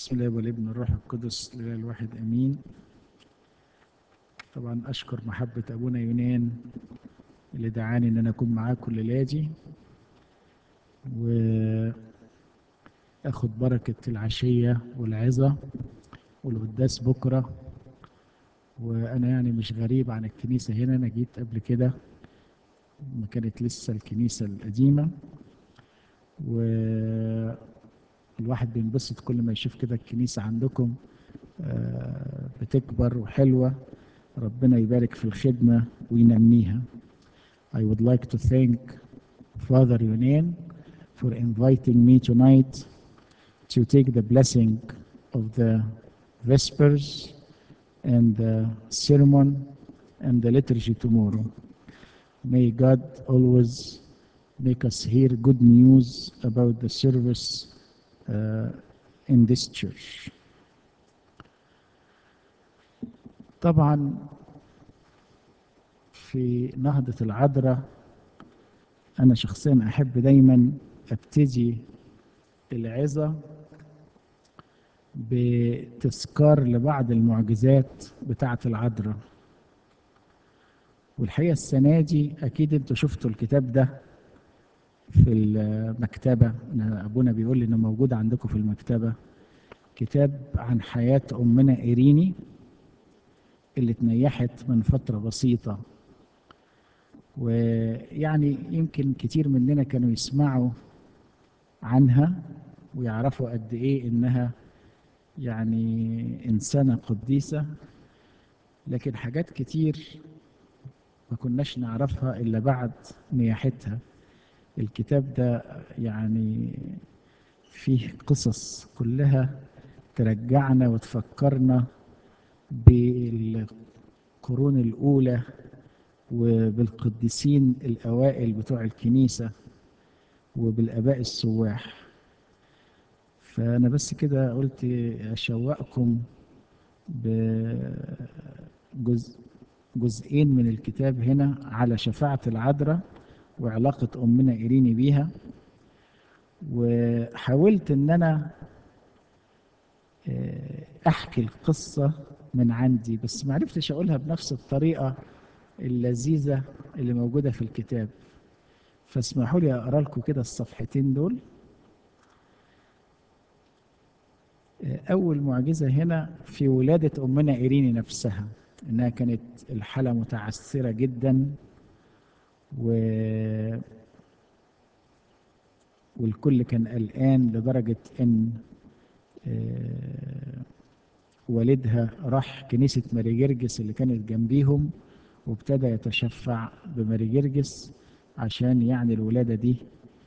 بسم الله والابن الروح القدس الاله الواحد امين طبعا اشكر محبه ابونا يونان اللي دعاني ان انا اكون معاكم الليله دي واخد بركه العشيه والعظه والقداس بكره وانا يعني مش غريب عن الكنيسه هنا انا جيت قبل كده ما كانت لسه الكنيسه القديمه والواحد بينبسط كل ما يشوف كده الكنيسه عندكم آه، بتكبر وحلوه ربنا يبارك في الخدمه وينميها I would like to thank Father Yunan for inviting me tonight to take the blessing of the Vespers and the sermon and the liturgy tomorrow. May God always make us hear good news about the service uh, in this church. طبعا في نهضة العذراء أنا شخصيا أحب دايما أبتدي العظة بتذكار لبعض المعجزات بتاعة العذراء والحقيقة السنة دي أكيد أنتوا شفتوا الكتاب ده في المكتبة أنا أبونا بيقول لي إنه موجود عندكم في المكتبة كتاب عن حياة أمنا إيريني اللي اتنيحت من فترة بسيطة ويعني يمكن كتير مننا كانوا يسمعوا عنها ويعرفوا قد إيه إنها يعني إنسانة قديسة لكن حاجات كتير ما كناش نعرفها إلا بعد نياحتها الكتاب ده يعني فيه قصص كلها ترجعنا وتفكرنا بالقرون الأولى وبالقديسين الأوائل بتوع الكنيسة وبالآباء السواح فأنا بس كده قلت أشوقكم بجزء جزئين من الكتاب هنا على شفاعة العذراء وعلاقة أمنا إيريني بيها وحاولت إن أنا أحكي القصة من عندي بس ما عرفتش أقولها بنفس الطريقة اللذيذة اللي موجودة في الكتاب فاسمحوا لي أقرأ لكم كده الصفحتين دول أول معجزة هنا في ولادة أمنا إيريني نفسها إنها كانت الحالة متعثرة جدا و والكل كان قلقان لدرجة إن والدها راح كنيسة ماري جرجس اللي كانت جنبيهم وابتدى يتشفع بماري جرجس عشان يعني الولادة دي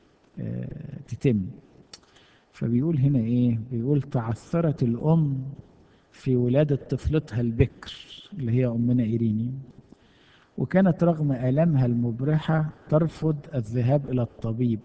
تتم فبيقول هنا ايه بيقول تعثرت الأم في ولادة طفلتها البكر اللي هي أمنا إيريني وكانت رغم آلامها المبرحة ترفض الذهاب إلى الطبيب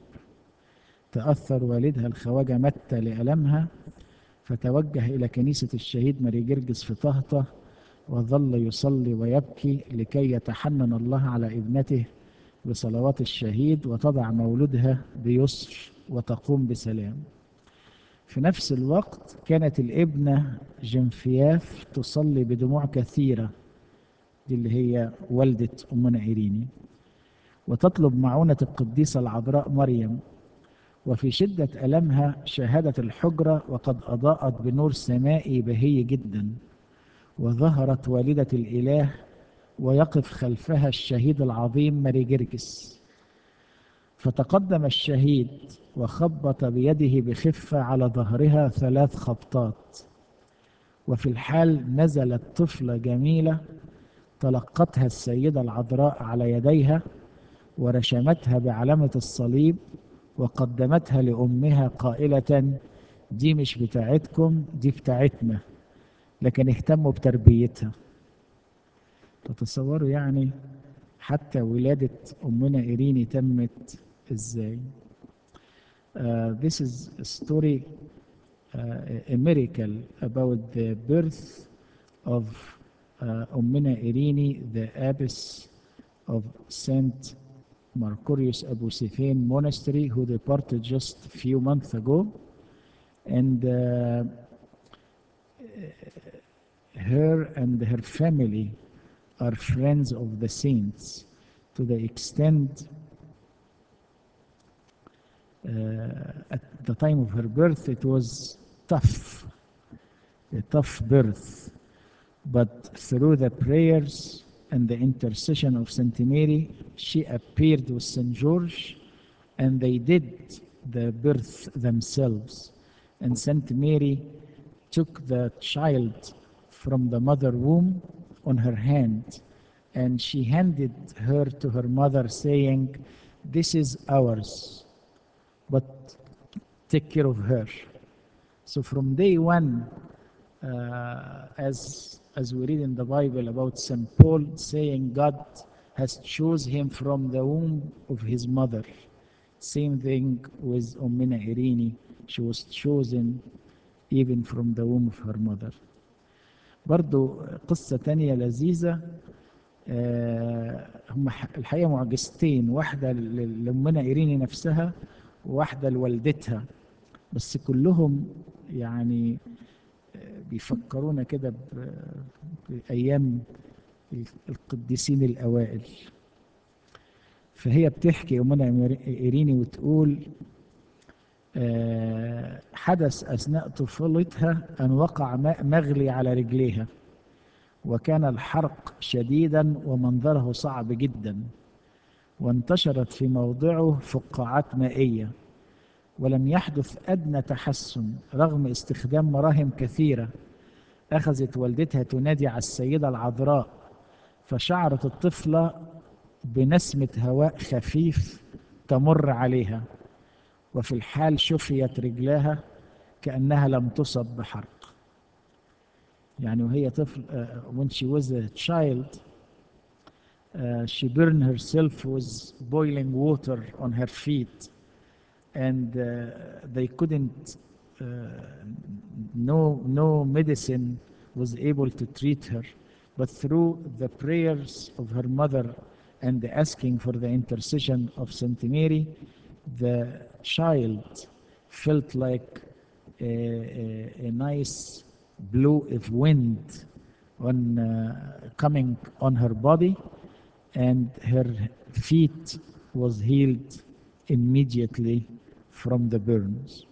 تأثر والدها الخواجة متى لألمها فتوجه إلى كنيسة الشهيد ماري جرجس في طهطة وظل يصلي ويبكي لكي يتحنن الله على ابنته بصلوات الشهيد وتضع مولودها بيسر وتقوم بسلام في نفس الوقت كانت الابنة جنفياف تصلي بدموع كثيرة دي اللي هي والدة أمنا إيريني وتطلب معونة القديسة العذراء مريم وفي شدة ألمها شاهدت الحجرة وقد أضاءت بنور سمائي بهي جدا وظهرت والدة الإله ويقف خلفها الشهيد العظيم ماري جرجس فتقدم الشهيد وخبط بيده بخفة على ظهرها ثلاث خبطات وفي الحال نزلت طفلة جميلة تلقتها السيدة العذراء على يديها ورشمتها بعلامة الصليب وقدمتها لأمها قائلة دي مش بتاعتكم دي بتاعتنا لكن اهتموا بتربيتها تتصوروا يعني حتى ولادة أمنا إيريني تمت إزاي uh, This is a story uh, a miracle about the birth of uh, أمنا إيريني the abbess of Saint Marcurius Abu Sifin monastery who departed just a few months ago and uh, her and her family are friends of the saints to the extent uh, at the time of her birth it was tough, a tough birth. But through the prayers and the intercession of Saint Mary, she appeared with Saint George and they did the birth themselves. And Saint Mary took the child from the mother womb on her hand and she handed her to her mother saying, This is ours, but take care of her. So from day one, uh, as as we read in the Bible about St. Paul saying God has chose him from the womb of his mother. Same thing with Ummina Irini. She was chosen even from the womb of her mother. برضو قصة تانية لذيذة آه، هم ح- الحقيقة معجزتين واحدة ل- لأمنا إيريني نفسها وواحدة لوالدتها بس كلهم يعني آه، بيفكرونا كده ب- بأيام ال- القديسين الأوائل فهي بتحكي أمنا إيمير- إيريني وتقول آه، حدث أثناء طفولتها أن وقع ماء مغلي على رجليها وكان الحرق شديدا ومنظره صعب جدا وانتشرت في موضعه فقاعات مائية ولم يحدث أدنى تحسن رغم استخدام مراهم كثيرة أخذت والدتها تنادي على السيدة العذراء فشعرت الطفلة بنسمة هواء خفيف تمر عليها وفي الحال شفيت رجلاها كأنها لم تصب بحرق يعني وهي طفل uh, when she was a child uh, she burned herself with boiling water on her feet and uh, they couldn't uh, no no medicine was able to treat her but through the prayers of her mother and the asking for the intercession of Saint Mary the child felt like a, a, a nice blow of wind on uh, coming on her body and her feet was healed immediately from the burns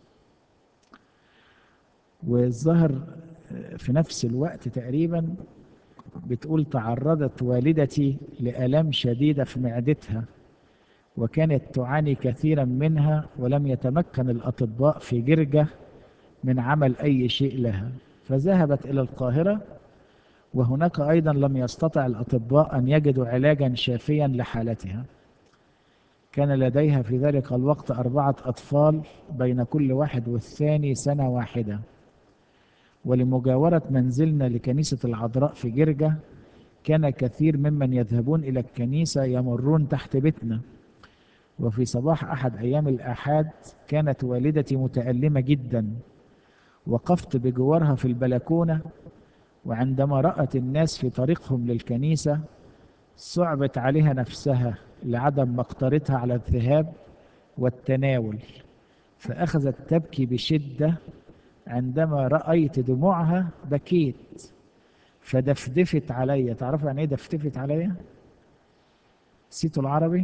والظهر في نفس الوقت تقريبا بتقول تعرضت والدتي لآلام شديدة في معدتها وكانت تعاني كثيرا منها ولم يتمكن الأطباء في جرجة من عمل أي شيء لها فذهبت إلى القاهرة وهناك أيضا لم يستطع الأطباء أن يجدوا علاجا شافيا لحالتها كان لديها في ذلك الوقت أربعة أطفال بين كل واحد والثاني سنة واحدة ولمجاورة منزلنا لكنيسة العذراء في جرجة كان كثير ممن يذهبون إلى الكنيسة يمرون تحت بيتنا وفي صباح أحد أيام الآحاد كانت والدتي متألمة جدا وقفت بجوارها في البلكونة وعندما رأت الناس في طريقهم للكنيسة صعبت عليها نفسها لعدم مقدرتها على الذهاب والتناول فأخذت تبكي بشدة عندما رأيت دموعها بكيت فدفدفت عليا تعرفوا يعني ايه دفدفت عليا نسيتوا العربي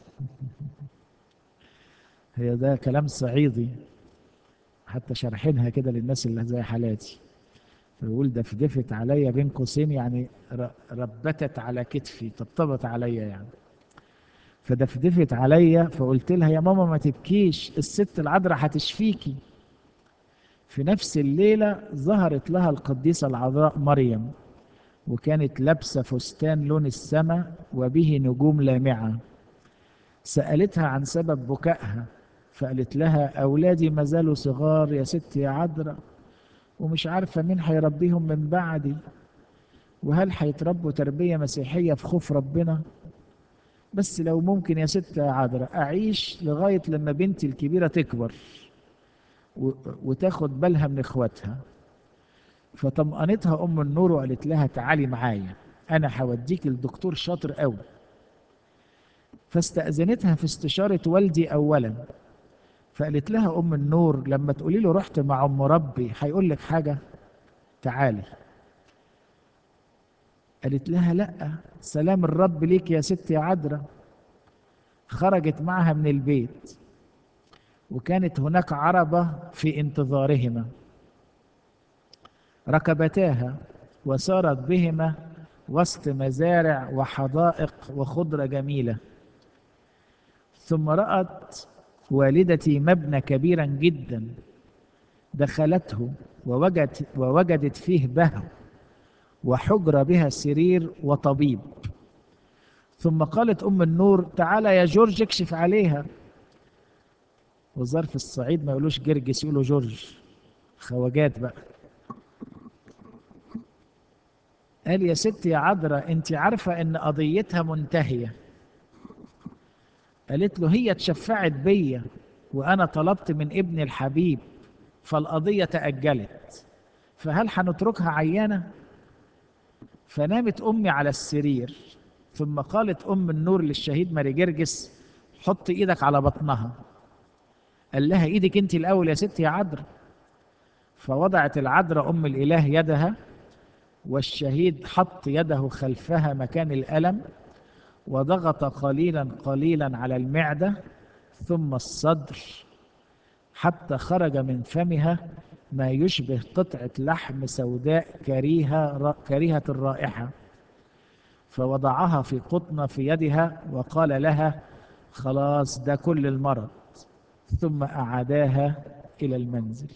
هي ده كلام صعيدي حتى شارحينها كده للناس اللي زي حالاتي فيقول دفدفت عليا بين قوسين يعني ر- ربتت على كتفي طبطبت عليا يعني فدفدفت عليا فقلت لها يا ماما ما تبكيش الست العذراء هتشفيكي في نفس الليلة ظهرت لها القديسة العذراء مريم وكانت لابسة فستان لون السماء وبه نجوم لامعة سألتها عن سبب بكائها فقالت لها أولادي ما زالوا صغار يا ست يا عذراء ومش عارفة مين هيربيهم من بعدي وهل هيتربوا تربية مسيحية في خوف ربنا بس لو ممكن يا ست يا عذراء أعيش لغاية لما بنتي الكبيرة تكبر و- وتاخد بالها من اخواتها فطمأنتها ام النور وقالت لها تعالي معايا انا هوديك لدكتور شاطر قوي فاستأذنتها في استشارة والدي اولا فقالت لها ام النور لما تقولي له رحت مع ام ربي هيقول لك حاجة تعالي قالت لها لا سلام الرب ليك يا ست يا عذراء خرجت معها من البيت وكانت هناك عربة في انتظارهما ركبتاها وسارت بهما وسط مزارع وحدائق وخضرة جميلة ثم رأت والدتي مبنى كبيرا جدا دخلته ووجدت, ووجدت فيه بهو وحجرة بها سرير وطبيب ثم قالت أم النور تعالى يا جورج اكشف عليها وظرف الصعيد ما يقولوش جرجس يقولوا جورج خواجات بقى قال يا ست يا عذراء انت عارفة ان قضيتها منتهية قالت له هي اتشفعت بيا وانا طلبت من ابني الحبيب فالقضية تأجلت فهل هنتركها عيانة فنامت امي على السرير ثم قالت ام النور للشهيد ماري جرجس حط ايدك على بطنها قال لها ايدك انت الاول يا ست يا عذراء فوضعت العذراء ام الاله يدها والشهيد حط يده خلفها مكان الألم وضغط قليلا قليلا على المعدة ثم الصدر حتى خرج من فمها ما يشبه قطعة لحم سوداء كريهة كريهة الرائحة فوضعها في قطنة في يدها وقال لها خلاص ده كل المرض ثم أعاداها إلى المنزل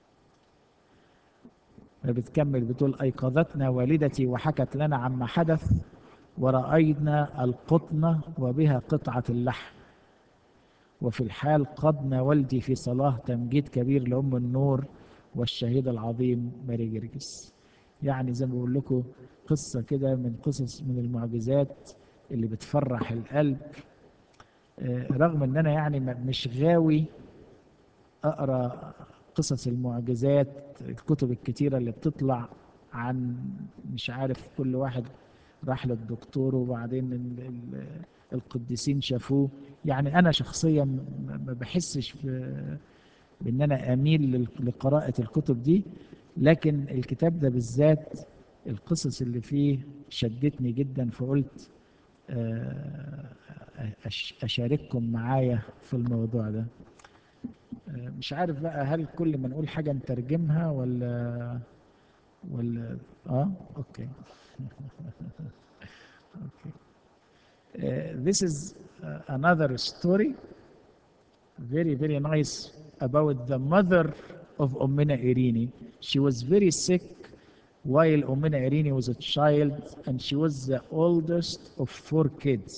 بتكمل بتقول أيقظتنا والدتي وحكت لنا عما حدث ورأينا القطنة وبها قطعة اللحم وفي الحال قضنا والدي في صلاة تمجيد كبير لأم النور والشهيد العظيم ماري جرجس يعني زي ما بقول لكم قصة كده من قصص من المعجزات اللي بتفرح القلب رغم ان انا يعني مش غاوي اقرا قصص المعجزات الكتب الكتيرة اللي بتطلع عن مش عارف كل واحد راح للدكتور وبعدين القديسين شافوه يعني أنا شخصيا ما بحسش بأن أنا أميل لقراءة الكتب دي لكن الكتاب ده بالذات القصص اللي فيه شدتني جدا فقلت أشارككم معايا في الموضوع ده مش عارف بقى هل كل ما نقول حاجة نترجمها ولا ولا اه اوكي okay. Uh, this is uh, another story very very nice about the mother of Ummina Irini. She was very sick while Ummina Irini was a child and she was the oldest of four kids.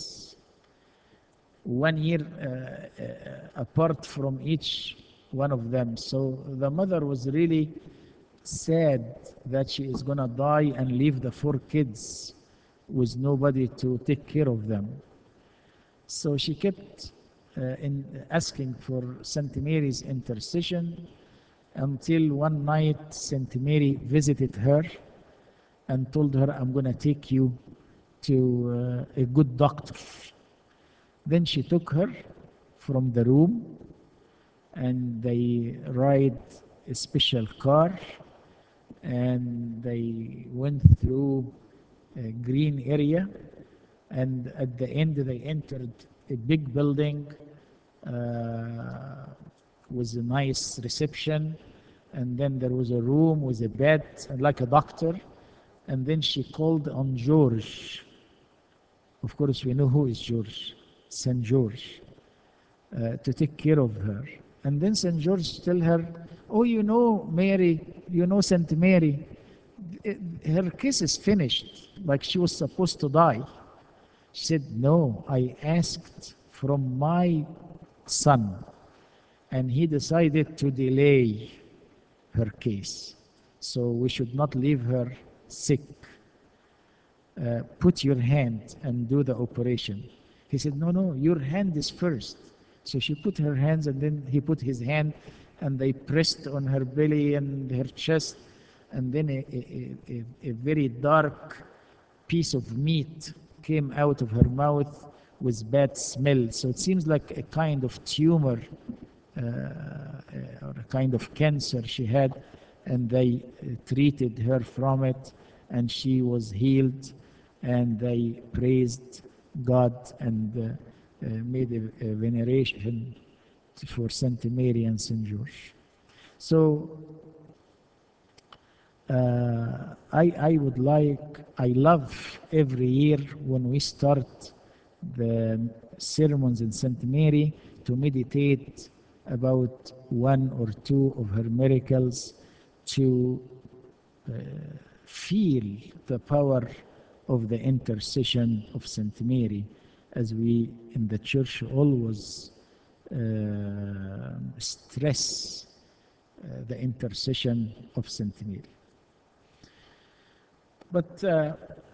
One year uh, uh, apart from each one of them. So the mother was really sad that she is going to die and leave the four kids with nobody to take care of them. So she kept uh, in asking for Saint Mary's intercession until one night Saint Mary visited her and told her, I'm going to take you to uh, a good doctor. Then she took her from the room and they ride a special car and they went through a green area and at the end they entered a big building uh, with a nice reception and then there was a room with a bed like a doctor and then she called on George of course we know who is George St. George uh, to take care of her and then St. George tell her oh you know Mary you know St. Mary her case is finished like she was supposed to die she said no I asked from my son and he decided to delay her case so we should not leave her sick uh, put your hand and do the operation he said no no your hand is first so she put her hands and then he put his hand and they pressed on her belly and her chest and then a, a, a, a very dark piece of meat came out of her mouth with bad smell so it seems like a kind of tumor uh, or a kind of cancer she had and they uh, treated her from it and she was healed and they praised God and uh, uh, made a, a veneration for Saint Mary and Saint George. So uh, I, I would like, I love every year when we start the sermons in Saint Mary to meditate about one or two of her miracles to uh, feel the power of the intercession of Saint Mary as we in the church always uh, stress uh, the intercession of Saint Mary. But uh,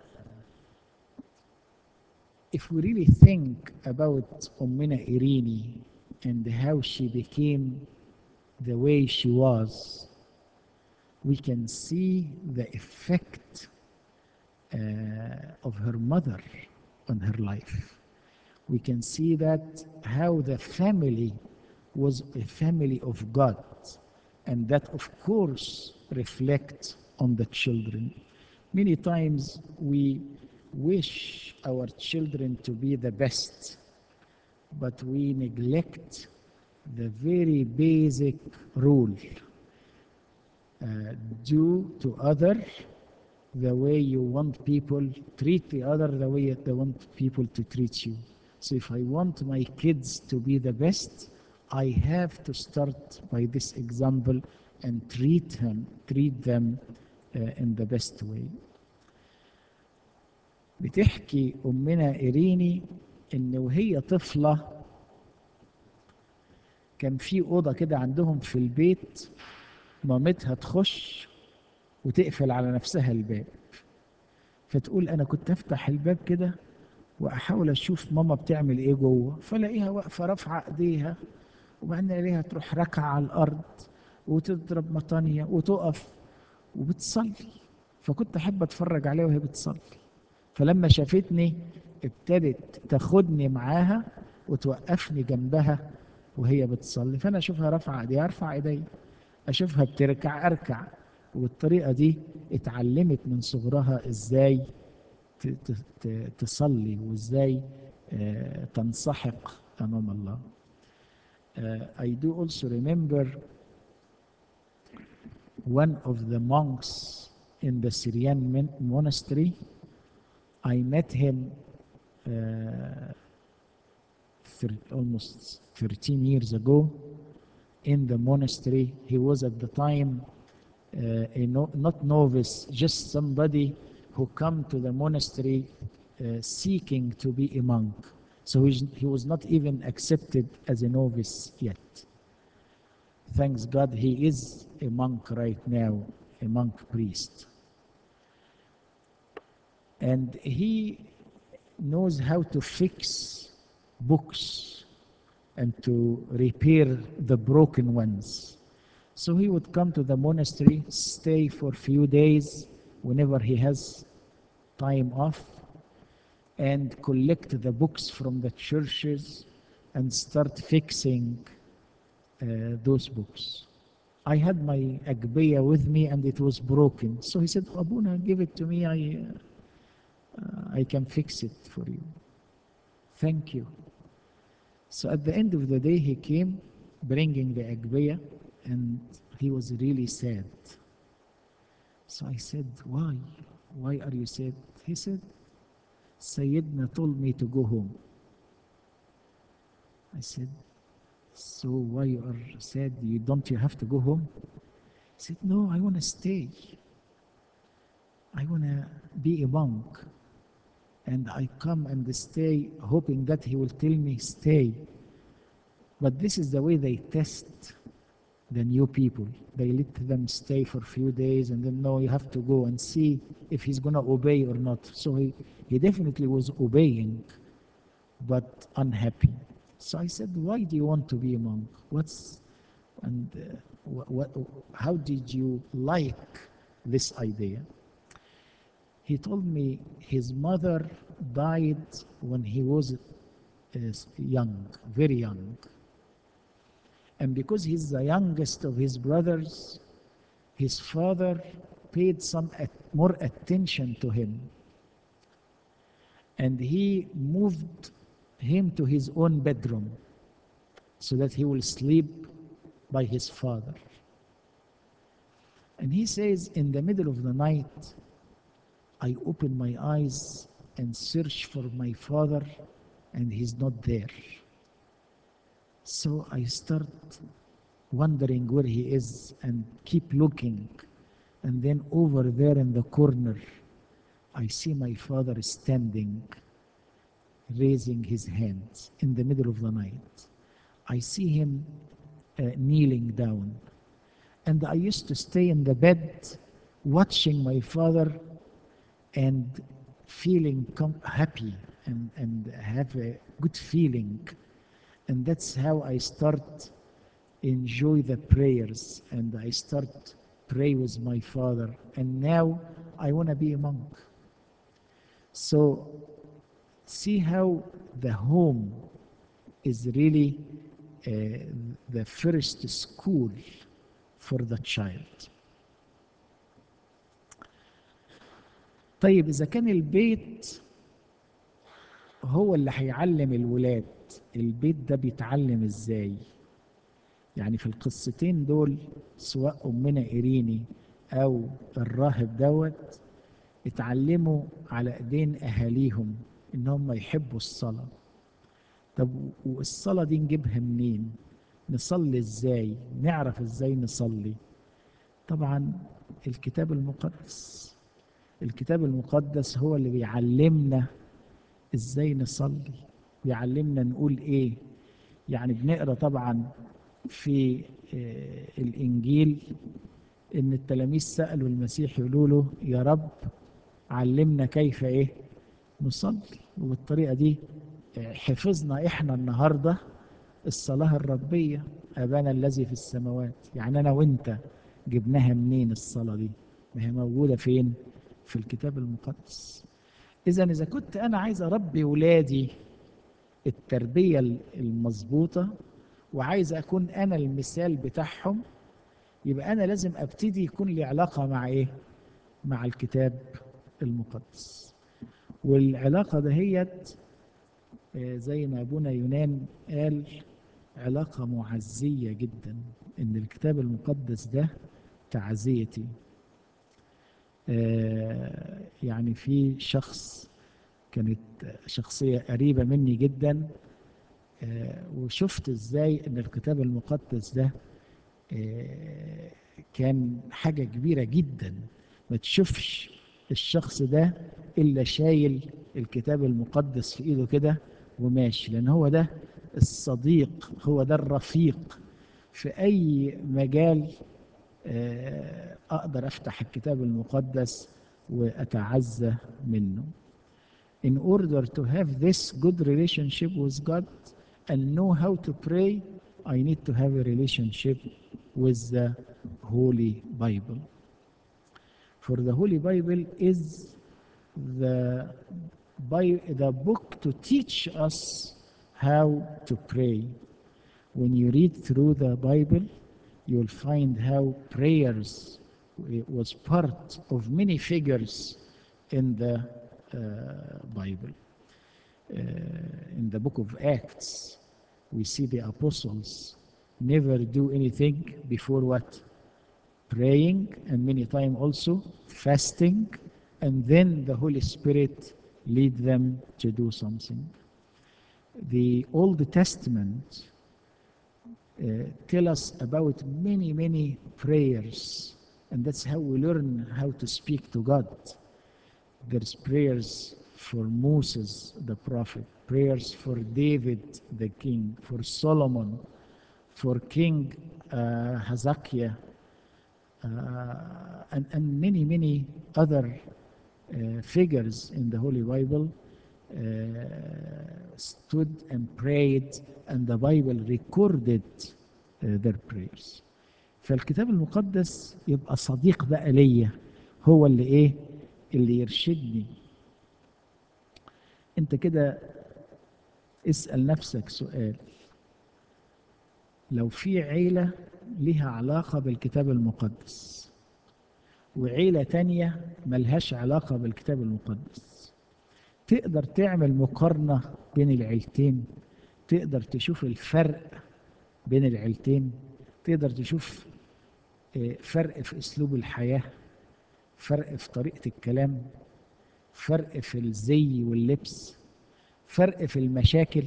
if we really think about Ummina Irini and how she became the way she was, we can see the effect uh, of her mother on her life. We can see that how the family was a family of God, and that, of course, reflects on the children. Many times we wish our children to be the best, but we neglect the very basic rule uh, do to other the way you want people treat the other the way they want people to treat you so if i want my kids to be the best i have to start by this example and treat them treat them uh, in the best way بتحكي امنا ايريني ان وهي طفله كان في اوضه كده عندهم في البيت مامتها تخش وتقفل على نفسها الباب فتقول انا كنت افتح الباب كده واحاول اشوف ماما بتعمل ايه جوه فلاقيها واقفه رافعه ايديها وبعدين الاقيها تروح راكعه على الارض وتضرب مطانيه وتقف وبتصلي فكنت احب اتفرج عليها وهي بتصلي فلما شافتني ابتدت تاخدني معاها وتوقفني جنبها وهي بتصلي فانا اشوفها رافعه ايديها ارفع ايدي اشوفها بتركع اركع وبالطريقه دي اتعلمت من صغرها ازاي تصلي وازاي تنسحق امام الله I do also remember one of the monks in the Syrian monastery I met him uh, almost 13 years ago in the monastery. He was at the time uh, a no, not novice, just somebody who come to the monastery uh, seeking to be a monk. So he was not even accepted as a novice yet. Thanks God, he is a monk right now, a monk priest. And he knows how to fix books and to repair the broken ones. So he would come to the monastery, stay for a few days whenever he has time off, and collect the books from the churches and start fixing uh, those books. I had my Agbeya with me and it was broken. So he said, Abuna, give it to me. I, uh, I can fix it for you. Thank you. So at the end of the day, he came bringing the Agbeya and he was really sad. So I said, Why? Why are you sad? He said, Sayyidina told me to go home. I said, So why you are sad? You don't you have to go home? He said, No, I want to stay. I want to be a monk. And I come and stay hoping that he will tell me stay. But this is the way they test the new people. They let them stay for a few days and then no, you have to go and see if he's going to obey or not. So he, he definitely was obeying, but unhappy. So I said, why do you want to be a monk? What's and uh, what, what, how did you like this idea? He told me his mother died when he was uh, young, very young. And because he's the youngest of his brothers, his father paid some at, more attention to him. and he moved him to his own bedroom so that he will sleep by his father. And he says, In the middle of the night, I open my eyes and search for my father, and he's not there. So I start wondering where he is and keep looking. And then over there in the corner, I see my father standing, raising his hands in the middle of the night. I see him uh, kneeling down. And I used to stay in the bed watching my father and feeling com- happy and, and have a good feeling. And that's how I start enjoy the prayers and I start pray with my father. And now I want to be a monk. So see how the home is really uh, the first school for the child. طيب إذا كان البيت هو اللي هيعلم الولاد البيت ده بيتعلم ازاي يعني في القصتين دول سواء أمنا إيريني أو الراهب دوت اتعلموا على ايدين اهاليهم ان هم يحبوا الصلاه طب والصلاه دي نجيبها منين نصلي ازاي نعرف ازاي نصلي طبعا الكتاب المقدس الكتاب المقدس هو اللي بيعلمنا ازاي نصلي بيعلمنا نقول ايه يعني بنقرا طبعا في الانجيل ان التلاميذ سالوا المسيح يقولوا له يا رب علمنا كيف ايه نصلي وبالطريقه دي حفظنا احنا النهارده الصلاه الربيه ابانا الذي في السماوات يعني انا وانت جبناها منين الصلاه دي ما هي موجوده فين في الكتاب المقدس اذا اذا كنت انا عايز اربي ولادي التربيه المظبوطه وعايز اكون انا المثال بتاعهم يبقى انا لازم ابتدي يكون لي علاقه مع ايه مع الكتاب المقدس والعلاقة دهيت زي ما أبونا يونان قال علاقة معزية جدا إن الكتاب المقدس ده تعزيتي يعني في شخص كانت شخصية قريبة مني جدا وشفت ازاي ان الكتاب المقدس ده كان حاجة كبيرة جدا ما تشوفش الشخص ده الا شايل الكتاب المقدس في ايده كده وماشي لان هو ده الصديق هو ده الرفيق في اي مجال اقدر افتح الكتاب المقدس واتعزى منه in order to have this good relationship with God and know how to pray I need to have a relationship with the Holy Bible for the Holy Bible is the, by, the book to teach us how to pray. When you read through the Bible, you'll find how prayers was part of many figures in the uh, Bible. Uh, in the book of Acts, we see the apostles never do anything before what? praying and many times also fasting and then the holy spirit lead them to do something the old testament uh, tell us about many many prayers and that's how we learn how to speak to god there's prayers for moses the prophet prayers for david the king for solomon for king uh, hezekiah uh, and, and many, many other uh, figures in the Holy Bible uh, stood and prayed, and the Bible recorded their prayers. فالكتاب المقدس يبقى صديق بقى ليا هو اللي ايه اللي يرشدني انت كده اسأل نفسك سؤال لو في عيلة لها علاقة بالكتاب المقدس وعيلة تانية ملهاش علاقة بالكتاب المقدس تقدر تعمل مقارنة بين العيلتين تقدر تشوف الفرق بين العيلتين تقدر تشوف آه، فرق في اسلوب الحياة فرق في طريقة الكلام فرق في الزي واللبس فرق في المشاكل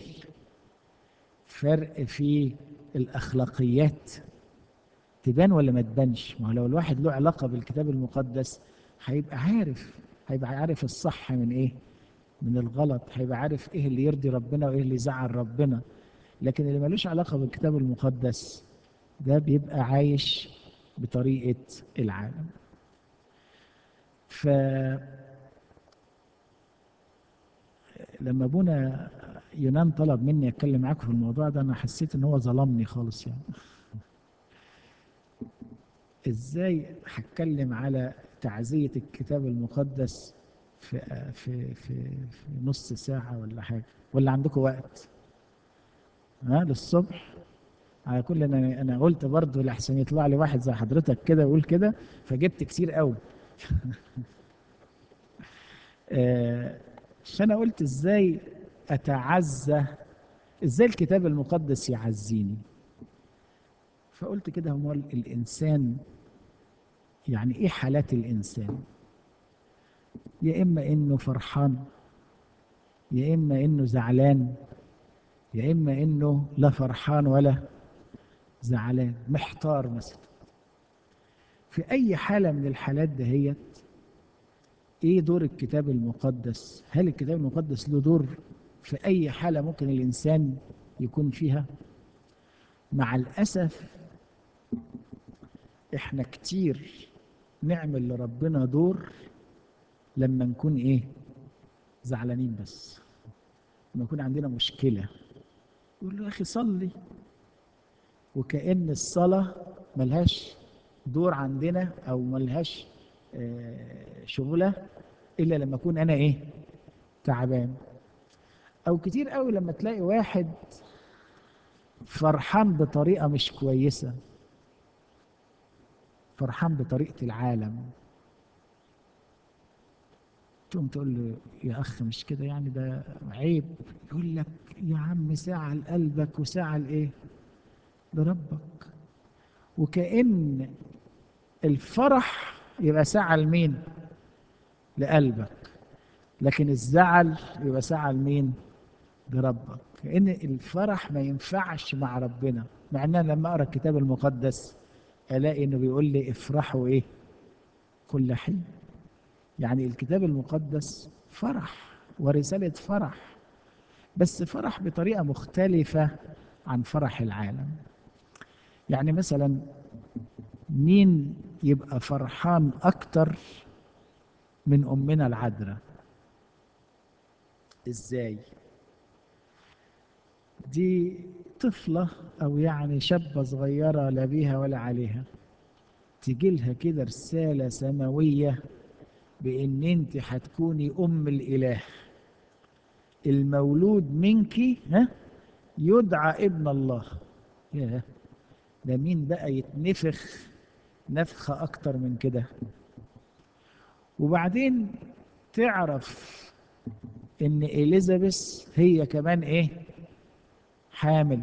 فرق في الاخلاقيات تبان ولا ما تبانش ما هو لو الواحد له علاقة بالكتاب المقدس هيبقى عارف هيبقى عارف الصح من ايه من الغلط هيبقى عارف ايه اللي يرضي ربنا وايه اللي يزعل ربنا لكن اللي ملوش علاقة بالكتاب المقدس ده بيبقى عايش بطريقة العالم ف لما ابونا يونان طلب مني اتكلم معاكم في الموضوع ده انا حسيت ان هو ظلمني خالص يعني ازاي هتكلم على تعزية الكتاب المقدس في في في في نص ساعة ولا حاجة ولا عندكم وقت ها للصبح على كل انا انا قلت برضه لحسن يطلع لي واحد زي حضرتك كده يقول كده فجبت كتير قوي آه، فانا قلت ازاي اتعزى ازاي الكتاب المقدس يعزيني فقلت كده هو الانسان يعني ايه حالات الانسان يا اما انه فرحان يا اما انه زعلان يا اما انه لا فرحان ولا زعلان محتار مثلا في اي حاله من الحالات دهيت ايه دور الكتاب المقدس هل الكتاب المقدس له دور في اي حاله ممكن الانسان يكون فيها مع الاسف احنا كتير نعمل لربنا دور لما نكون ايه زعلانين بس لما يكون عندنا مشكله يقول له يا اخي صلي وكأن الصلاة ملهاش دور عندنا أو ملهاش آه، شغلة إلا لما أكون أنا إيه تعبان أو كتير قوي لما تلاقي واحد فرحان بطريقة مش كويسة فرحان بطريقة العالم تقوم تقول له يا أخ مش كده يعني ده عيب يقول لك يا عم ساعة لقلبك وساعة لإيه لربك وكأن الفرح يبقى ساعة لمين لقلبك لكن الزعل يبقى ساعة لمين لربك كأن الفرح ما ينفعش مع ربنا مع ان أنا لما اقرا الكتاب المقدس الاقي انه بيقول لي افرحوا ايه كل حين يعني الكتاب المقدس فرح ورسالة فرح بس فرح بطريقة مختلفة عن فرح العالم يعني مثلا مين يبقى فرحان أكتر من أمنا العذراء إزاي دي طفلة أو يعني شابة صغيرة لا بيها ولا عليها تجي لها كده رسالة سماوية بإن أنت هتكوني أم الإله المولود منك ها يدعى ابن الله ياه ده مين بقى يتنفخ نفخة أكتر من كده وبعدين تعرف إن إليزابيث هي كمان إيه حامل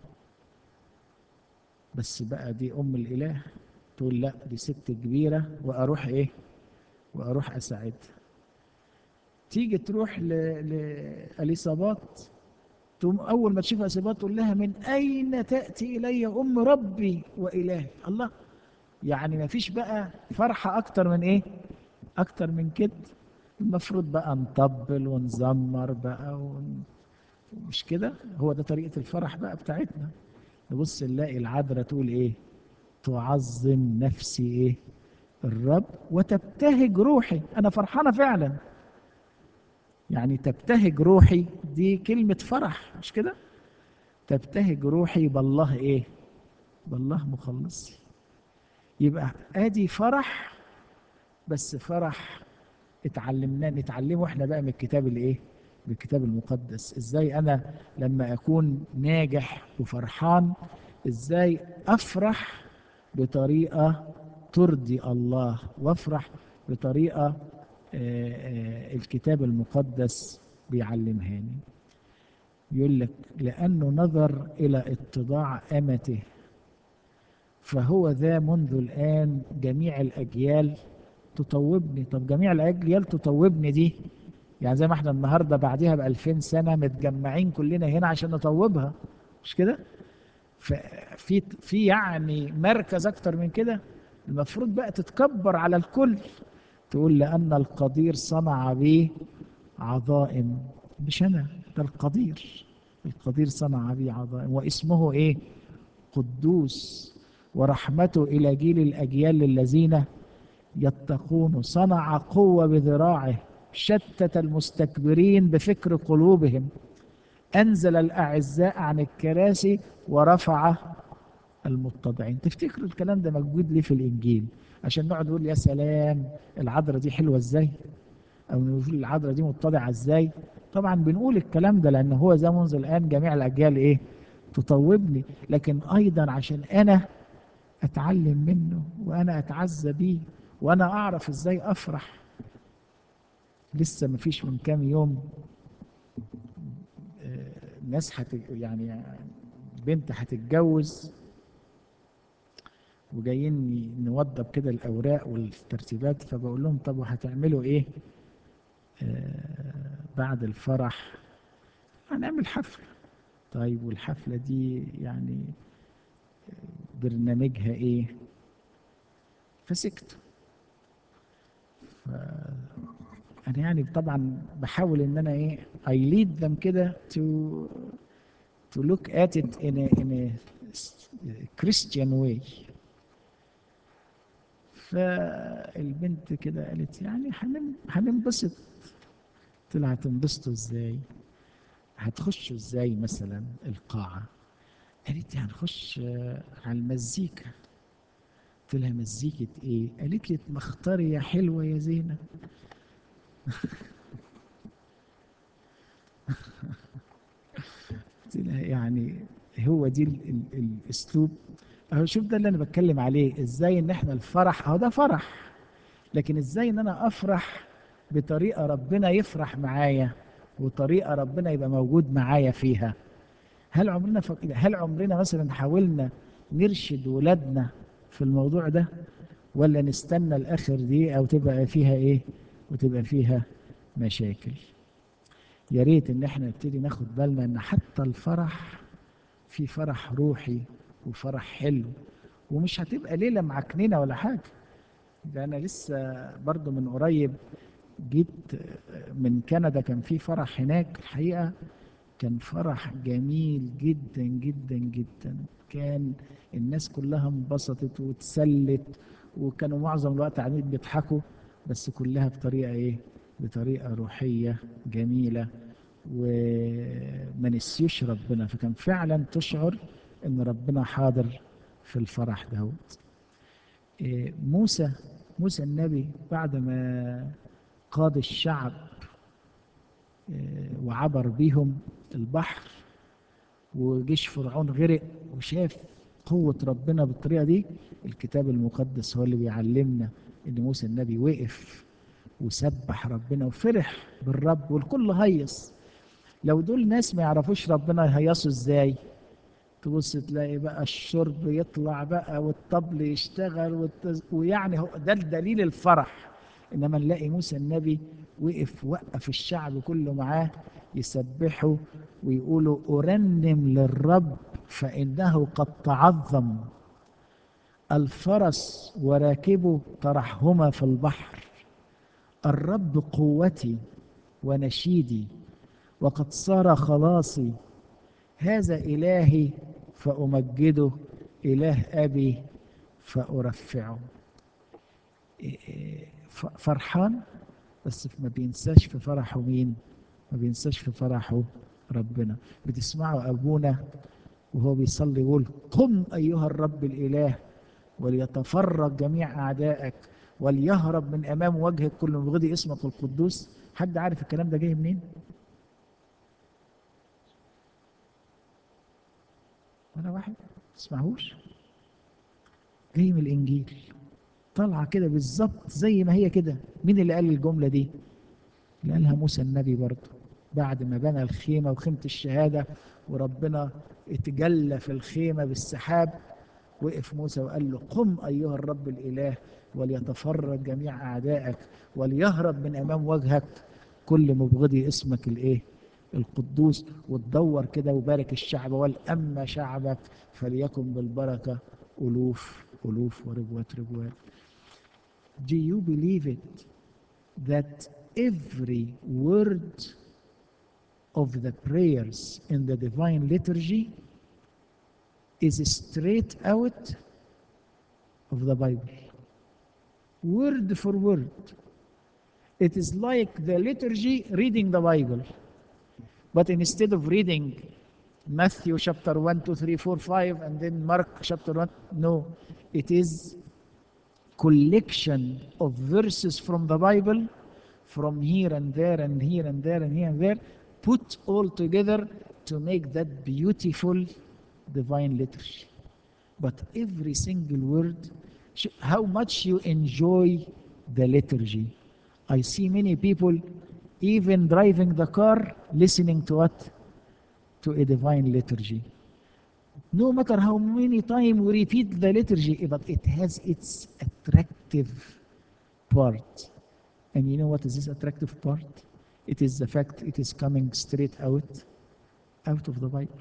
بس بقى دي أم الإله تقول لا دي ست كبيرة وأروح إيه وأروح أساعدها تيجي تروح ل... لأليصابات تقوم أول ما تشوف أليصابات تقول لها من أين تأتي إلي أم ربي وإلهي الله يعني ما فيش بقى فرحة أكتر من إيه أكتر من كده المفروض بقى نطبل ونزمر بقى ون... مش كده هو ده طريقة الفرح بقى بتاعتنا نبص نلاقي العذراء تقول إيه تعظم نفسي إيه الرب وتبتهج روحي أنا فرحانة فعلا يعني تبتهج روحي دي كلمة فرح مش كده تبتهج روحي بالله إيه بالله مخلصي يبقى ادي فرح بس فرح اتعلمناه نتعلمه احنا بقى من الكتاب الايه من الكتاب المقدس ازاي انا لما اكون ناجح وفرحان ازاي افرح بطريقه ترضي الله وافرح بطريقه آه، آه، الكتاب المقدس بيعلمهاني يقول لك لأنه نظر إلى اتضاع أمته فهو ذا منذ الآن جميع الأجيال تطوبني طب جميع الأجيال تطوبني دي يعني زي ما احنا النهارده بعديها بألفين سنة متجمعين كلنا هنا عشان نطوبها مش كده؟ ففي في يعني مركز أكتر من كده المفروض بقى تتكبر على الكل تقول لأن القدير صنع بي عظائم مش أنا ده القدير القدير صنع بي عظائم واسمه إيه؟ قدوس ورحمته إلى جيل الأجيال الذين يتقون صنع قوة بذراعه شتت المستكبرين بفكر قلوبهم أنزل الأعزاء عن الكراسي ورفع المتضعين تفتكروا الكلام ده موجود ليه في الإنجيل عشان نقعد نقول يا سلام العذراء دي حلوة ازاي أو نقول العذراء دي متضعة ازاي طبعا بنقول الكلام ده لأن هو زي منذ الآن جميع الأجيال إيه تطوبني لكن أيضا عشان أنا أتعلم منه وأنا أتعزى بيه وأنا أعرف ازاي أفرح لسه مفيش من كام يوم آه، ناس هت يعني بنت هتتجوز وجايين نوضب كده الاوراق والترتيبات فبقول لهم طب وهتعملوا ايه آه بعد الفرح هنعمل حفله طيب والحفله دي يعني برنامجها ايه فسكت ف انا يعني طبعا بحاول ان انا ايه I lead them كده to to look at it in a in a Christian way فالبنت كده قالت يعني هنن- هننبسط قلت لها هتنبسطوا ازاي هتخشوا ازاي مثلا القاعة قالت لي هنخش آه، على المزيكا قلت لها مزيكة ايه قالت لي مختاري يا حلوة يا زينة قلت لها يعني هو دي ال ال الاسلوب اهو شوف ده اللي انا بتكلم عليه ازاي ان احنا الفرح اهو ده فرح لكن ازاي ان انا افرح بطريقه ربنا يفرح معايا وطريقه ربنا يبقى موجود معايا فيها هل عمرنا فك... هل عمرنا مثلا حاولنا نرشد ولادنا في الموضوع ده ولا نستنى الاخر دي او تبقى فيها ايه وتبقى فيها مشاكل يا ريت ان احنا نبتدي ناخد بالنا ان حتى الفرح في فرح روحي وفرح حلو ومش هتبقى ليله معكننه ولا حاجه ده انا لسه برضو من قريب جيت من كندا كان في فرح هناك الحقيقه كان فرح جميل جدا جدا جدا كان الناس كلها انبسطت واتسلت وكانوا معظم الوقت قاعدين بيضحكوا بس كلها بطريقه ايه بطريقه روحيه جميله وما نسيوش ربنا فكان فعلا تشعر ان ربنا حاضر في الفرح دهوت إيه، موسى موسى النبي بعد ما قاد الشعب إيه، وعبر بيهم البحر وجيش فرعون غرق وشاف قوة ربنا بالطريقة دي الكتاب المقدس هو اللي بيعلمنا ان موسى النبي وقف وسبح ربنا وفرح بالرب والكل هيص لو دول ناس ما يعرفوش ربنا هيصوا ازاي تبص تلاقي بقى الشرب يطلع بقى والطبل يشتغل والتز... ويعني هو ده دليل الفرح انما نلاقي موسى النبي وقف وقف الشعب كله معاه يسبحوا ويقولوا ارنم للرب فانه قد تعظم الفرس وراكبه ترحهما في البحر الرب قوتي ونشيدي وقد صار خلاصي هذا إلهي فأمجده إله أبي فأرفعه إيه إيه ف- فرحان بس ما بينساش في فرحه مين ما بينساش في فرحه ربنا بتسمعوا أبونا وهو بيصلي يقول قم أيها الرب الإله وليتفرج جميع أعدائك وليهرب من أمام وجهك كل مبغض اسمك القدوس حد عارف الكلام ده جاي منين؟ ولا واحد تسمعوش جاي من الانجيل طالعة كده بالظبط زي ما هي كده مين اللي قال الجملة دي اللي قالها موسى النبي برضه بعد ما بنى الخيمة وخيمة الشهادة وربنا اتجلى في الخيمة بالسحاب وقف موسى وقال له قم أيها الرب الإله وليتفرج جميع أعدائك وليهرب من أمام وجهك كل مبغضي اسمك الإيه القدوس وتدور كده وبارك الشعب والأما شعبك فليكن بالبركة ألوف ألوف وربوات ربوات Do you believe it that every word of the prayers in the divine liturgy is straight out of the Bible? Word for word. It is like the liturgy reading the Bible. But instead of reading Matthew chapter 1, 2, 3, 4, 5, and then Mark chapter 1, no, it is collection of verses from the Bible from here and there and here and there and here and there, put all together to make that beautiful divine liturgy. But every single word, how much you enjoy the liturgy. I see many people even driving the car listening to what? To a divine liturgy. No matter how many times we repeat the liturgy, but it has its attractive part. And you know what is this attractive part? It is the fact it is coming straight out, out of the Bible.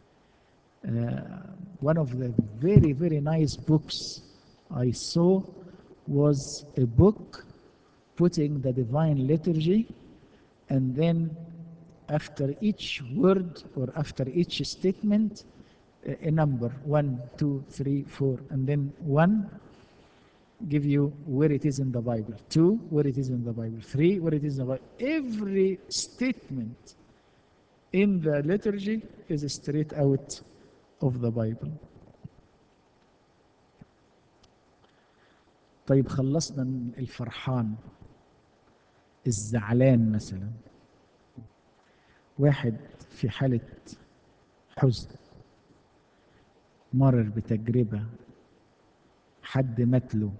Uh, one of the very, very nice books I saw was a book putting the divine liturgy and then after each word or after each statement, a, a number one, two, three, four, and then one give you where it is in the Bible, two, where it is in the Bible, three, where it is in the Bible. Every statement in the liturgy is straight out of the Bible. طيب خلصنا من الفرحان الزعلان مثلا واحد في حالة حزن مرر بتجربة حد مات له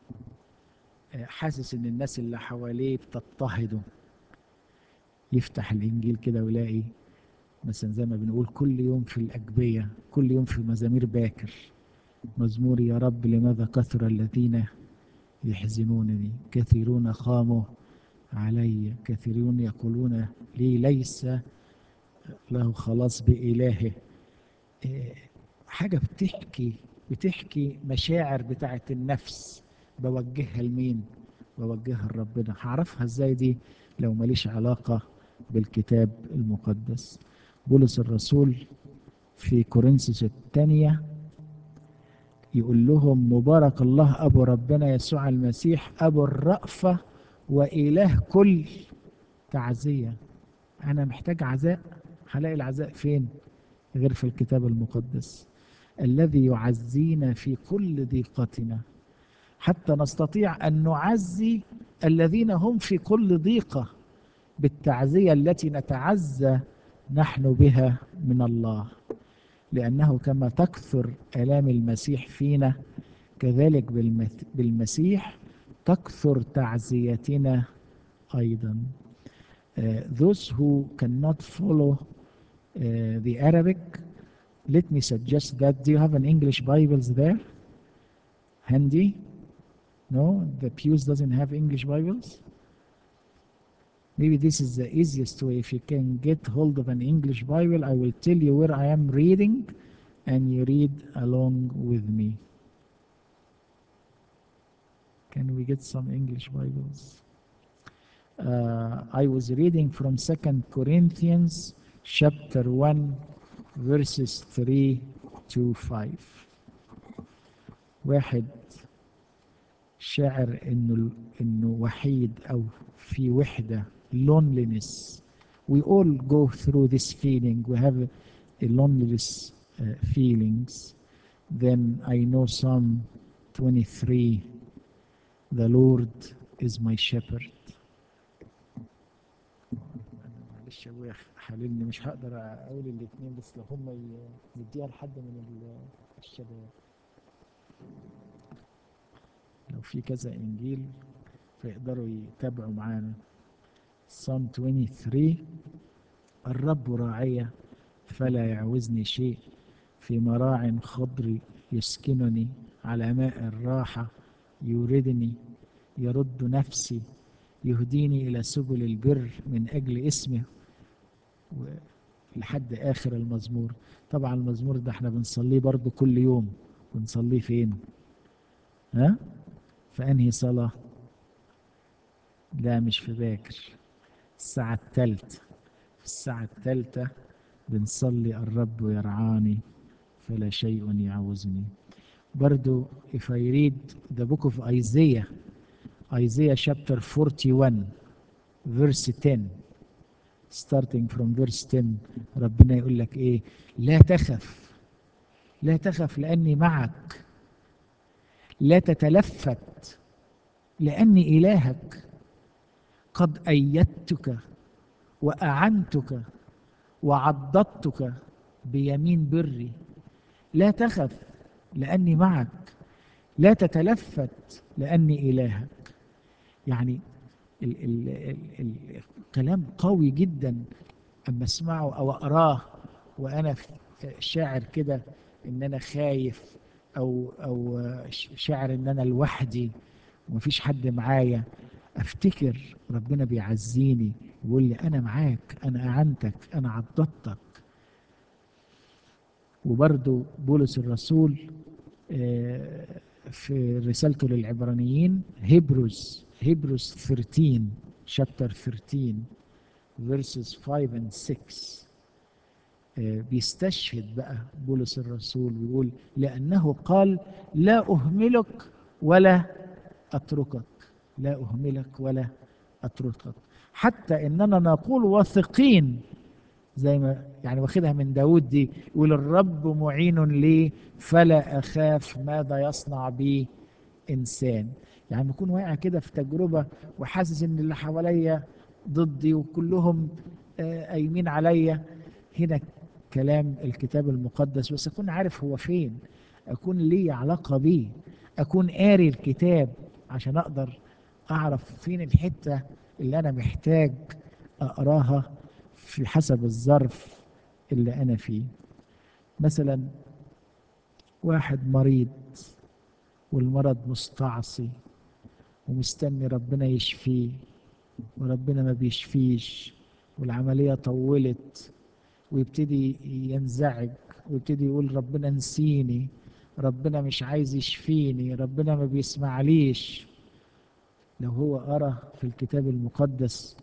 حاسس ان الناس اللي حواليه بتضطهده يفتح الانجيل كده ويلاقي مثلا زي ما بنقول كل يوم في الاجبيه كل يوم في مزامير باكر مزمور يا رب لماذا كثر الذين يحزنونني كثيرون خاموا علي كثيرون يقولون لي ليس له خلاص بإلهه حاجة بتحكي بتحكي مشاعر بتاعت النفس بوجهها لمين بوجهها لربنا هعرفها ازاي دي لو ماليش علاقة بالكتاب المقدس بولس الرسول في كورنثوس الثانية يقول لهم مبارك الله أبو ربنا يسوع المسيح أبو الرأفة وإله كل تعزية أنا محتاج عزاء هلاقي العزاء فين غير في الكتاب المقدس الذي يعزينا في كل ضيقتنا حتى نستطيع أن نعزي الذين هم في كل ضيقة بالتعزية التي نتعزى نحن بها من الله لأنه كما تكثر آلام المسيح فينا كذلك بالمسيح تكثر تعزيتنا أيضا uh, those who cannot follow uh, the Arabic let me suggest that do you have an English Bibles there handy no the pews doesn't have English Bibles maybe this is the easiest way if you can get hold of an English Bible I will tell you where I am reading and you read along with me can we get some English Bibles uh, I was reading from Second Corinthians chapter 1 verses 3 to 5 واحد شاعر انه انه وحيد او في وحده loneliness we all go through this feeling we have a loneliness uh, feelings then I know Psalm 23 the Lord is my shepherd معلش يا ابويا حللني مش هقدر اقول الاثنين بس لو هم يديها لحد من الشباب لو في كذا إنجيل فيقدروا يتابعوا معانا Psalm 23 الرب راعية فلا يعوزني شيء في مراع خضر يسكنني على ماء الراحة يوردني يرد نفسي يهديني إلى سبل البر من أجل اسمه لحد آخر المزمور طبعا المزمور ده احنا بنصليه برضو كل يوم بنصليه فين ها فأنهي صلاة لا مش في باكر الساعة الثالثة في الساعة الثالثة بنصلي الرب يرعاني فلا شيء يعوزني برضو if I read the book of Isaiah Isaiah chapter 41 verse 10 starting from verse 10 ربنا يقول لك ايه لا تخف لا تخف لاني معك لا تتلفت لاني الهك قد ايدتك واعنتك وعضدتك بيمين بري لا تخف لاني معك لا تتلفت لاني الهك يعني ال ال ال الكلام قوي جدا اما اسمعه او اقراه وانا شاعر كده ان انا خايف او او شاعر ان انا لوحدي ومفيش حد معايا افتكر ربنا بيعزيني ويقول لي انا معاك انا اعنتك انا عضدتك وبرضو بولس الرسول في رسالته للعبرانيين هيبروز هيبروز 13 chapter 13 verses 5 and 6 بيستشهد بقى بولس الرسول ويقول لأنه قال لا أهملك ولا أتركك لا أهملك ولا أتركك حتى إننا نقول واثقين زي ما يعني واخدها من داود دي يقول الرب معين لي فلا أخاف ماذا يصنع بي إنسان يعني بكون واقع كده في تجربة وحاسس إن اللي حواليا ضدي وكلهم قايمين عليا هنا كلام الكتاب المقدس بس أكون عارف هو فين أكون لي علاقة بيه أكون قاري الكتاب عشان أقدر أعرف فين الحتة اللي أنا محتاج أقراها في حسب الظرف اللي أنا فيه مثلا واحد مريض والمرض مستعصي ومستني ربنا يشفيه وربنا ما بيشفيش والعملية طولت ويبتدي ينزعج ويبتدي يقول ربنا نسيني ربنا مش عايز يشفيني ربنا ما بيسمعليش لو هو قرأ في الكتاب المقدس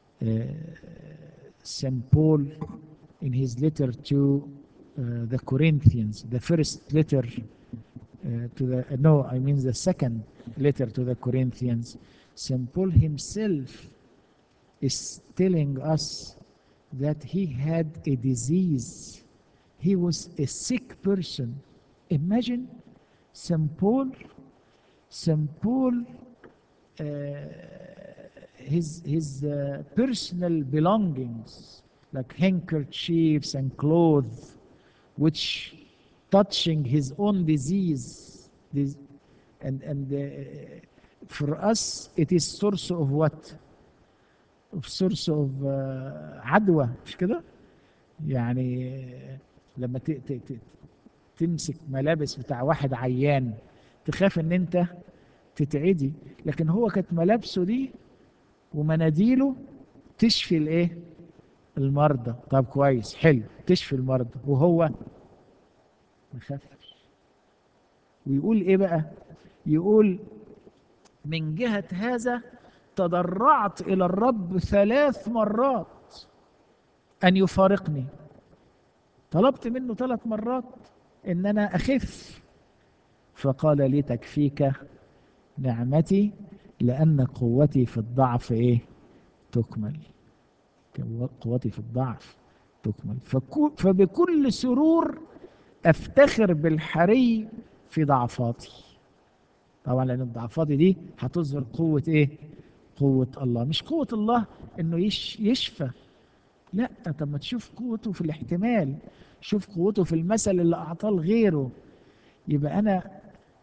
St. Paul in his letter to uh, the Corinthians, the first letter uh, to the, uh, no, I mean the second letter to the Corinthians, St. Paul himself is telling us that he had a disease. He was a sick person. Imagine St. Paul, St. Paul, uh, his, his uh, personal belongings, like handkerchiefs and clothes, which touching his own disease, this, and, and uh, for us it is source of what? Of source of uh, عدوى مش كده؟ يعني لما ت, ت, ت, تمسك ملابس بتاع واحد عيان تخاف ان انت تتعدي لكن هو كانت ملابسه دي ومناديله تشفي الايه المرضى طب كويس حلو تشفي المرضى وهو ما خافش ويقول ايه بقى يقول من جهة هذا تضرعت إلى الرب ثلاث مرات أن يفارقني طلبت منه ثلاث مرات إن أنا أخف فقال لي تكفيك نعمتي لأن قوتي في الضعف إيه تكمل قوتي في الضعف تكمل فبكل سرور أفتخر بالحري في ضعفاتي طبعا لأن الضعفات دي هتظهر قوة إيه قوة الله مش قوة الله إنه يش يشفى لا طب ما تشوف قوته في الاحتمال شوف قوته في المثل اللي أعطاه لغيره يبقى أنا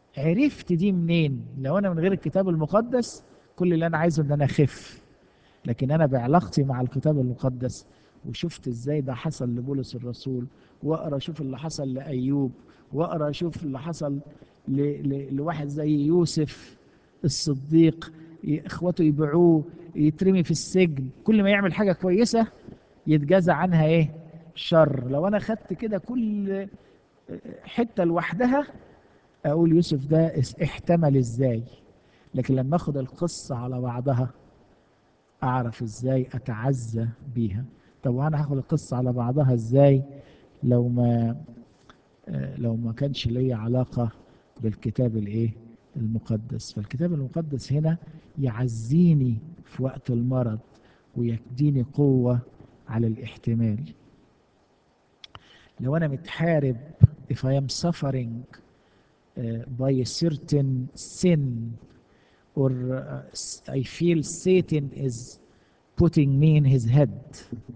عرفت دي منين لو انا من غير الكتاب المقدس كل اللي انا عايزه ان انا اخف لكن انا بعلاقتي مع الكتاب المقدس وشفت ازاي ده حصل لبولس الرسول واقرا اشوف اللي حصل لايوب واقرا اشوف اللي حصل ل... ل... لواحد زي يوسف الصديق ي- اخواته يبيعوه يترمي في السجن كل ما يعمل حاجه كويسه يتجازى عنها ايه شر لو انا خدت كده كل حته لوحدها اقول يوسف ده اس- احتمل ازاي لكن لما اخد القصه على بعضها اعرف ازاي اتعزى بيها طب وانا هاخد القصه على بعضها ازاي لو ما آه، لو ما كانش لي علاقه بالكتاب الايه المقدس فالكتاب المقدس هنا يعزيني في وقت المرض ويديني قوه على الاحتمال لو انا متحارب if I am suffering uh, by a certain sin or uh, I feel Satan is putting me in his head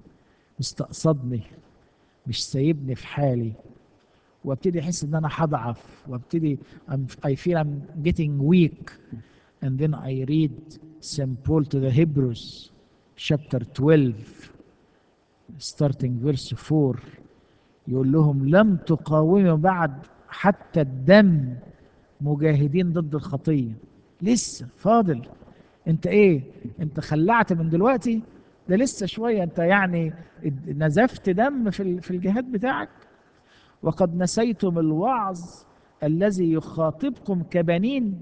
مستقصدني مش سايبني في حالي وابتدي احس ان انا هضعف وابتدي I'm, I feel I'm getting weak and then I read St. Paul to the Hebrews chapter 12 starting verse 4 يقول لهم لم تقاوموا بعد حتى الدم مجاهدين ضد الخطية لسه فاضل انت ايه انت خلعت من دلوقتي ده لسه شوية انت يعني نزفت دم في ال- في الجهاد بتاعك وقد نسيتم الوعظ الذي يخاطبكم كبنين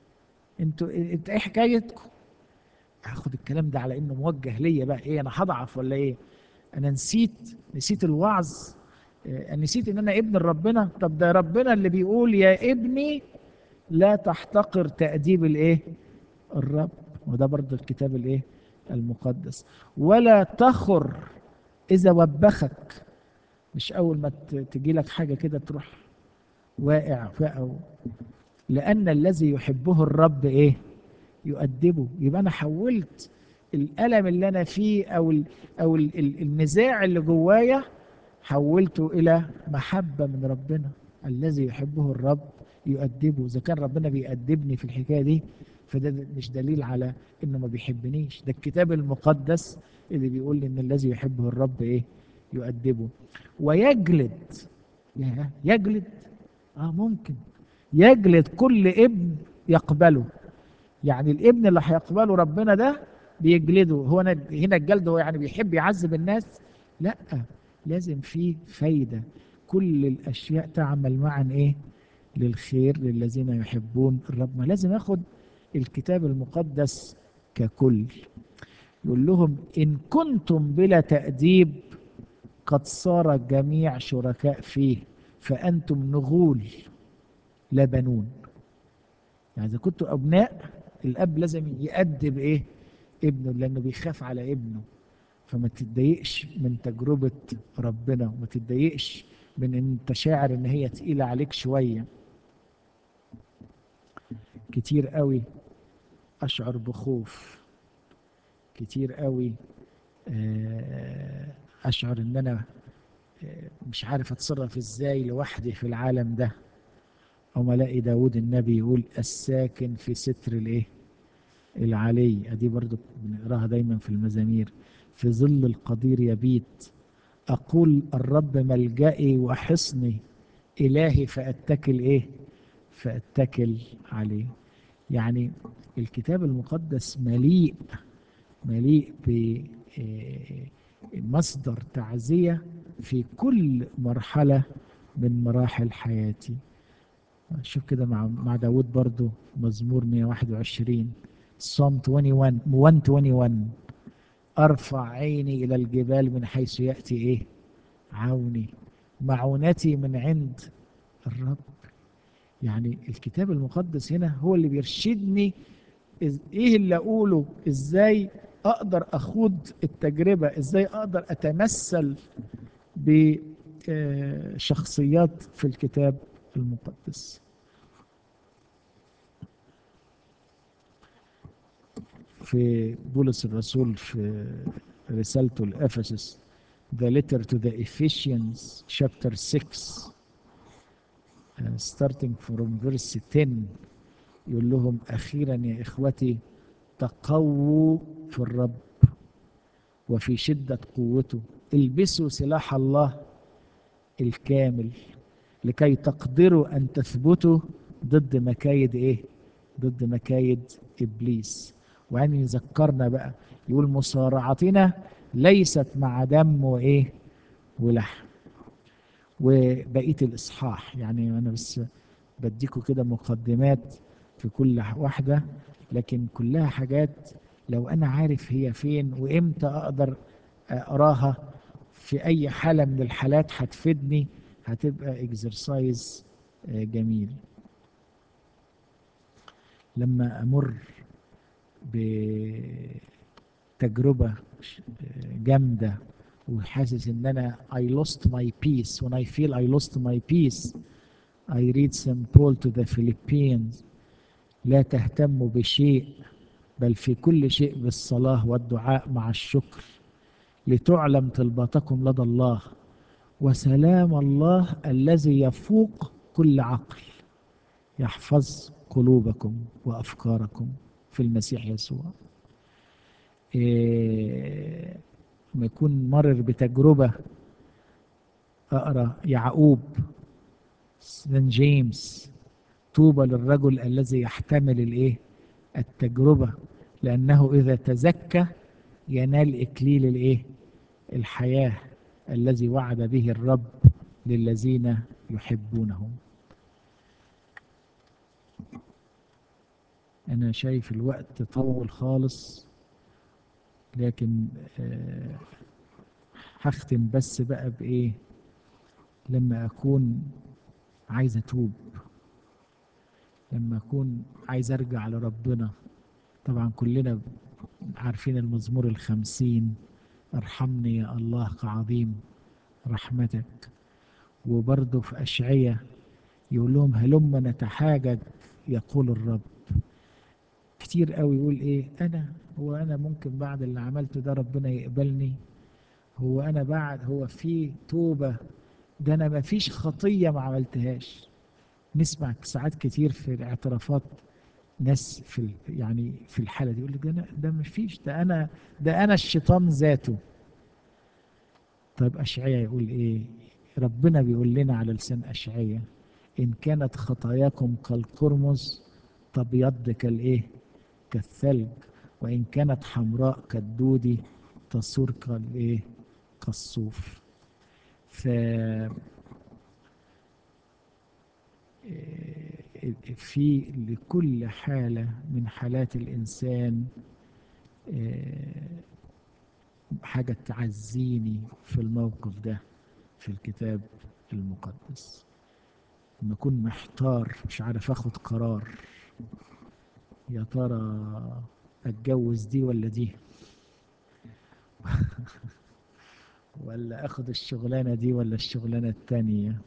انتوا انت ايه حكايتكم هاخد الكلام ده على انه موجه ليا بقى ايه انا هضعف ولا ايه انا نسيت نسيت الوعظ آه، نسيت ان انا ابن ربنا طب ده ربنا اللي بيقول يا ابني لا تحتقر تأديب الايه الرب وده برضه الكتاب الايه المقدس ولا تخر اذا وبخك مش اول ما تجي لك حاجه كده تروح واقع بقى لان الذي يحبه الرب ايه يؤدبه يبقى انا حولت الالم اللي انا فيه او ال او ال ال النزاع اللي جوايا حولته الى محبه من ربنا الذي يحبه الرب يؤدبه اذا كان ربنا بيأدبني في الحكايه دي فده مش دليل على انه ما بيحبنيش ده الكتاب المقدس اللي بيقول لي ان الذي يحبه الرب ايه يؤدبه ويجلد يا يجلد اه ممكن يجلد كل ابن يقبله يعني الابن اللي هيقبله ربنا ده بيجلده هو أنا هنا الجلد هو يعني بيحب يعذب الناس لا لازم في فايدة كل الأشياء تعمل معا إيه للخير للذين يحبون الرب ما لازم أخد الكتاب المقدس ككل يقول لهم إن كنتم بلا تأديب قد صار الجميع شركاء فيه فأنتم نغول لا بنون يعني إذا كنتوا أبناء الأب لازم يأدب إيه ابنه لأنه بيخاف على ابنه فما تتضايقش من تجربة ربنا وما تتضايقش من ان انت شاعر ان هي تقيلة عليك شوية كتير قوي اشعر بخوف كتير قوي آه، اشعر ان انا آه، مش عارف اتصرف ازاي لوحدي في العالم ده او ما الاقي داود النبي يقول الساكن في ستر الايه العلي ادي برضو بنقراها دايما في المزامير في ظل القدير يبيت اقول الرب ملجئي وحصني الهي فاتكل ايه فاتكل عليه يعني الكتاب المقدس مليء مليء بمصدر تعزية في كل مرحلة من مراحل حياتي شوف كده مع مع داود برضو مزمور 121 صوم 21 121 ارفع عيني الى الجبال من حيث ياتي ايه عوني معونتي من عند الرب يعني الكتاب المقدس هنا هو اللي بيرشدني إز- ايه اللي اقوله ازاي اقدر اخوض التجربه ازاي اقدر اتمثل بشخصيات في الكتاب المقدس في بولس الرسول في رسالته لأفسس The letter to the Ephesians chapter 6 starting from verse 10 يقول لهم أخيرا يا إخوتي تقووا في الرب وفي شدة قوته البسوا سلاح الله الكامل لكي تقدروا أن تثبتوا ضد مكايد إيه؟ ضد مكايد إبليس وأن يذكرنا بقى يقول مصارعتنا ليست مع دم وإيه؟ ولحم وبقية الإصحاح يعني أنا بس بديكوا كده مقدمات في كل واحدة لكن كلها حاجات لو أنا عارف هي فين وإمتى أقدر أقراها في أي حالة من الحالات هتفيدني هتبقى اكسرسايز جميل لما أمر بتجربة جامدة وحاسس ان انا I lost my peace when I feel I lost my peace I read St. Paul to the Philippines لا تهتموا بشيء بل في كل شيء بالصلاة والدعاء مع الشكر لتعلم طلباتكم لدى الله وسلام الله الذي يفوق كل عقل يحفظ قلوبكم وأفكاركم في المسيح يسوع إيه لما يكون مرر بتجربة أقرأ يعقوب سان جيمس طوبى للرجل الذي يحتمل الإيه التجربة لأنه إذا تزكى ينال إكليل الإيه الحياة الذي وعد به الرب للذين يحبونه أنا شايف الوقت طول خالص لكن آه هختم بس بقى بإيه لما أكون عايز أتوب لما أكون عايز أرجع لربنا طبعا كلنا عارفين المزمور الخمسين ارحمني يا الله كعظيم رحمتك وبرضه في أشعية يقول لهم هلم نتحاجج يقول الرب كتير قوي يقول ايه انا هو انا ممكن بعد اللي عملته ده ربنا يقبلني هو انا بعد هو في توبة ده انا ما فيش خطية ما عملتهاش نسمع ساعات كتير في الاعترافات ناس في يعني في الحالة دي يقول لك ده انا ده ما فيش ده انا ده انا الشيطان ذاته طيب أشعية يقول ايه ربنا بيقول لنا على لسان أشعية إن كانت خطاياكم كالقرمز تبيض كالإيه كالثلج وإن كانت حمراء كالدودي تصور كالإيه كالصوف ف في لكل حالة من حالات الإنسان حاجة تعزيني في الموقف ده في الكتاب المقدس لما أكون محتار مش عارف أخد قرار يا ترى أتجوز دي ولا دي ولا أخد الشغلانة دي ولا الشغلانة التانية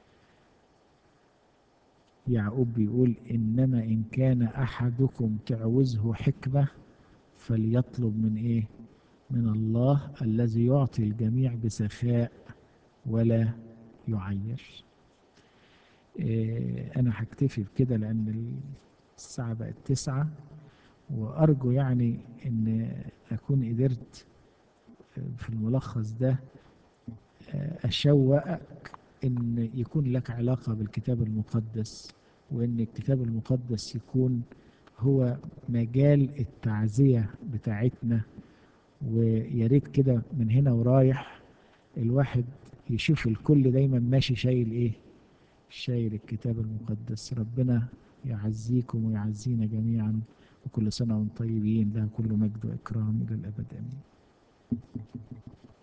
يعقوب بيقول إنما إن كان أحدكم تعوزه حكمة فليطلب من إيه من الله الذي يعطي الجميع بسخاء ولا يعير إيه أنا هكتفي بكده لأن الساعة بقت تسعة وأرجو يعني إن أكون قدرت في الملخص ده أشوقك إن يكون لك علاقة بالكتاب المقدس وإن الكتاب المقدس يكون هو مجال التعزية بتاعتنا ويا ريت كده من هنا ورايح الواحد يشوف الكل دايما ماشي شايل ايه شايل الكتاب المقدس ربنا يعزيكم ويعزينا جميعا وكل سنة وانتم طيبين له كل مجد وإكرام إلى الأبد آمين